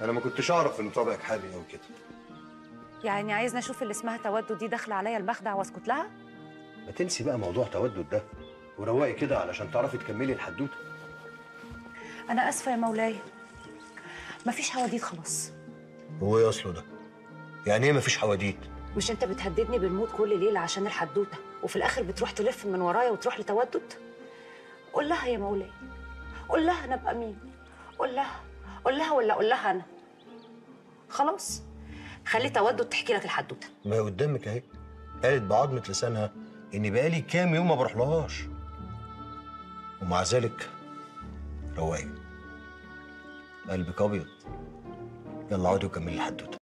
انا ما كنتش اعرف ان طبعك حامي قوي كده يعني عايزني اشوف اللي اسمها تودد دي داخله عليا المخدع واسكت لها ما تنسي بقى موضوع تودد ده وروقي كده علشان تعرفي تكملي الحدوته انا اسفه يا مولاي مفيش حواديت خلاص هو ايه اصله ده يعني ايه مفيش حواديت مش انت بتهددني بالموت كل ليله عشان الحدوته وفي الاخر بتروح تلف من ورايا وتروح لتودد قول لها يا مولاي قول لها انا ابقى مين قول لها قول لها ولا قول لها انا خلاص خلي تودد تحكي لك الحدوته ما هي قدامك اهي قالت بعضمة لسانها اني بقالي كام يوم ما بروحلهاش ومع ذلك روقي قلبك ابيض يلا اقعدي وكملي الحدوته